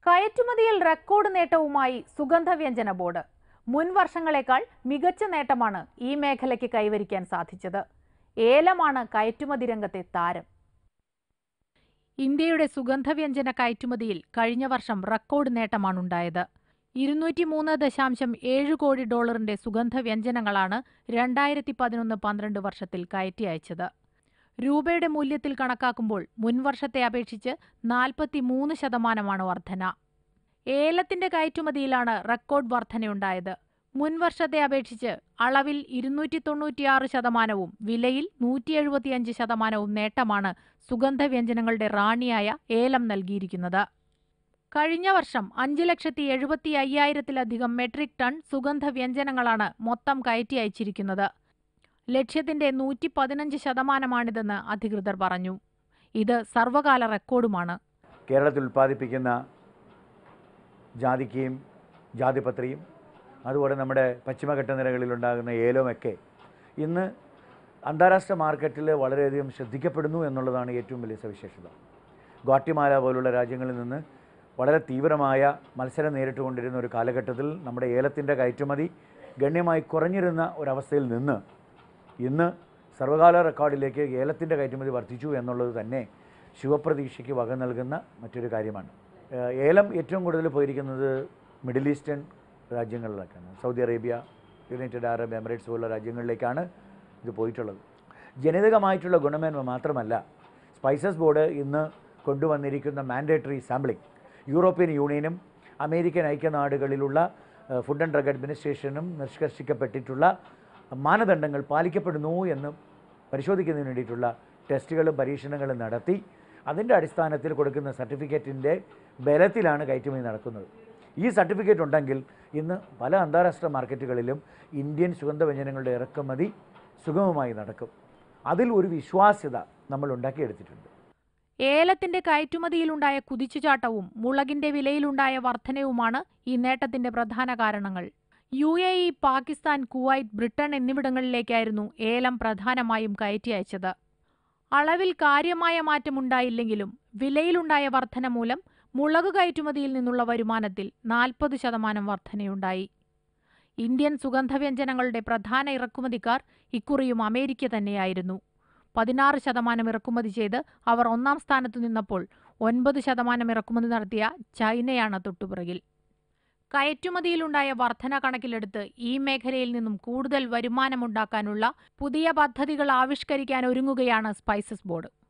കയറ്റുമതിയിൽ record നേട്ടവുമായി സുഗന്ധവ്യഞ്ജന board മുൻ വർഷങ്ങളെക്കാൾ മികച്ച നേട്ടമാണ് ഈ മേഖലയ്ക്ക് കൈവരിക്കാൻ സാധിച്ചത് ഏലമാണ് കയറ്റുമതി രംഗത്തെ താരം ഇന്ത്യയുടെ സുഗന്ധവ്യഞ്ജന കയറ്റുമതിയിൽ കഴിഞ്ഞ വർഷം റെക്കോർഡ് നേട്ടമാണുണ്ടായത് ഇരുന്നൂറ്റി മൂന്ന് ദശാംശം ഏഴ് കോടി ഡോളറിന്റെ സുഗന്ധവ്യഞ്ജനങ്ങളാണ് രണ്ടായിരത്തി പതിനൊന്ന് പന്ത്രണ്ട് വർഷത്തിൽ കയറ്റി അയച്ചത് രൂപയുടെ മൂല്യത്തിൽ കണക്കാക്കുമ്പോൾ മുൻവർഷത്തെ അപേക്ഷിച്ച് നാൽപ്പത്തി മൂന്ന് ശതമാനമാണ് വർധന ഏലത്തിന്റെ കയറ്റുമതിയിലാണ് റെക്കോർഡ് വർധനയുണ്ടായത് മുൻവർഷത്തെ അപേക്ഷിച്ച് അളവിൽ ഇരുന്നൂറ്റി തൊണ്ണൂറ്റിയാറ് ശതമാനവും വിലയിൽ നൂറ്റി എഴുപത്തിയഞ്ച് ശതമാനവും നേട്ടമാണ് സുഗന്ധവ്യഞ്ജനങ്ങളുടെ റാണിയായ ഏലം നൽകിയിരിക്കുന്നത് കഴിഞ്ഞ വർഷം അഞ്ച് ലക്ഷത്തി എഴുപത്തി അയ്യായിരത്തിലധികം മെട്രിക് ടൺ സുഗന്ധവ്യഞ്ജനങ്ങളാണ് മൊത്തം കയറ്റി അയച്ചിരിക്കുന്നത് ലക്ഷ്യത്തിന്റെ നൂറ്റി പതിനഞ്ച് ശതമാനമാണിതെന്ന് അധികൃതർ പറഞ്ഞു ഇത് സർവകാല റെക്കോർഡുമാണ് കേരളത്തിൽ ഉൽപ്പാദിപ്പിക്കുന്ന ജാതിക്കയും ജാതിപത്രിയും അതുപോലെ നമ്മുടെ പശ്ചിമഘട്ട നിരകളിലുണ്ടാകുന്ന ഏലവുമൊക്കെ ഇന്ന് അന്താരാഷ്ട്ര മാർക്കറ്റിൽ വളരെയധികം ശ്രദ്ധിക്കപ്പെടുന്നു എന്നുള്ളതാണ് ഏറ്റവും വലിയ സവിശേഷത ഗ്വാട്ടിമാല പോലുള്ള രാജ്യങ്ങളിൽ നിന്ന് വളരെ തീവ്രമായ മത്സരം നേരിട്ടുകൊണ്ടിരുന്ന ഒരു കാലഘട്ടത്തിൽ നമ്മുടെ ഏലത്തിൻ്റെ കയറ്റുമതി ഗണ്യമായി കുറഞ്ഞിരുന്ന ഒരവസ്ഥയിൽ നിന്ന് ഇന്ന് സർവകാല റെക്കോർഡിലേക്ക് ഏലത്തിൻ്റെ കയറ്റുമതി വർദ്ധിച്ചു എന്നുള്ളത് തന്നെ ശുഭപ്രതീക്ഷയ്ക്ക് വക നൽകുന്ന മറ്റൊരു കാര്യമാണ് ഏഹ് ഏലം ഏറ്റവും കൂടുതൽ പോയിരിക്കുന്നത് മിഡിൽ ഈസ്റ്റേൺ രാജ്യങ്ങളിലേക്കാണ് Saudi Arabia United Arab Emirates പോലുള്ള രാജ്യങ്ങളിലേക്കാണ് ഇത് പോയിട്ടുള്ളത് ജനിതകമായിട്ടുള്ള ഗുണമേന്മ മാത്രമല്ല സ്പൈസസ് ബോർഡ് ഇന്ന് കൊണ്ടുവന്നിരിക്കുന്ന മാൻഡേറ്ററി സാമ്പിളിംഗ് യൂറോപ്യൻ യൂണിയനും അമേരിക്കൻ ഐക്യനാടുകളിലുള്ള ഏഹ് ഫുഡ് ആൻഡ് ഡ്രഗ് അഡ്മിനിസ്ട്രേഷനും നിഷ്കർഷിക്കപ്പെട്ടിട്ടുള്ള മാനദണ്ഡങ്ങൾ പാലിക്കപ്പെടുന്നു എന്ന് പരിശോധിക്കുന്നതിന് വേണ്ടിയിട്ടുള്ള ടെസ്റ്റുകളും പരീക്ഷണങ്ങളും നടത്തി അതിൻ്റെ അടിസ്ഥാനത്തിൽ കൊടുക്കുന്ന സർട്ടിഫിക്കറ്റിൻ്റെ ബലത്തിലാണ് കയറ്റുമതി നടക്കുന്നത് ഈ സർട്ടിഫിക്കറ്റ് ഉണ്ടെങ്കിൽ ഇന്ന് പല അന്താരാഷ്ട്ര മാർക്കറ്റുകളിലും ഇന്ത്യൻ സുഗന്ധവ്യഞ്ജനങ്ങളുടെ ഇറക്കുമതി സുഗമമായി നടക്കും അതിൽ ഒരു വിശ്വാസ്യത നമ്മൾ ഉണ്ടാക്കിയെടുത്തിട്ടുണ്ട് ഏലത്തിന്റെ കയറ്റുമതിയിലുണ്ടായ കുതിച്ചുചാട്ടവും മുളകിന്റെ വിലയിലുണ്ടായ വർധനവുമാണ് ഈ നേട്ടത്തിന്റെ പ്രധാന കാരണങ്ങൾ U A E Pakistan Kuwait Britain എന്നിവിടങ്ങളിലേക്കായിരുന്നു ഏലം പ്രധാനമായും കയറ്റി അയച്ചത് അളവിൽ കാര്യമായ മാറ്റമുണ്ടായില്ലെങ്കിലും വിലയിലുണ്ടായ വർധന മൂലം മുളക് കയറ്റുമതിയിൽ നിന്നുള്ള വരുമാനത്തിൽ നാൽപ്പത് ശതമാനം വർധനയുണ്ടായി ഇന്ത്യൻ സുഗന്ധവ്യഞ്ജനങ്ങളുടെ പ്രധാന ഇറക്കുമതിക്കാർ ഇക്കുറിയും അമേരിക്ക തന്നെയായിരുന്നു പതിനാറ് ശതമാനം ഇറക്കുമതി ചെയ്ത് അവർ ഒന്നാം സ്ഥാനത്തു നിന്നപ്പോൾ ഒൻപത് ശതമാനം ഇറക്കുമതി നടത്തിയ ചൈനയാണ് തൊട്ടുപിറകിൽ കയറ്റുമതിയിലുണ്ടായ വർധന കണക്കിലെടുത്ത് ഈ മേഖലയിൽ നിന്നും കൂടുതൽ വരുമാനമുണ്ടാക്കാനുള്ള പുതിയ പദ്ധതികൾ ആവിഷ്കരിക്കാൻ ഒരുങ്ങുകയാണ് സ്പൈസസ് ബോർഡ്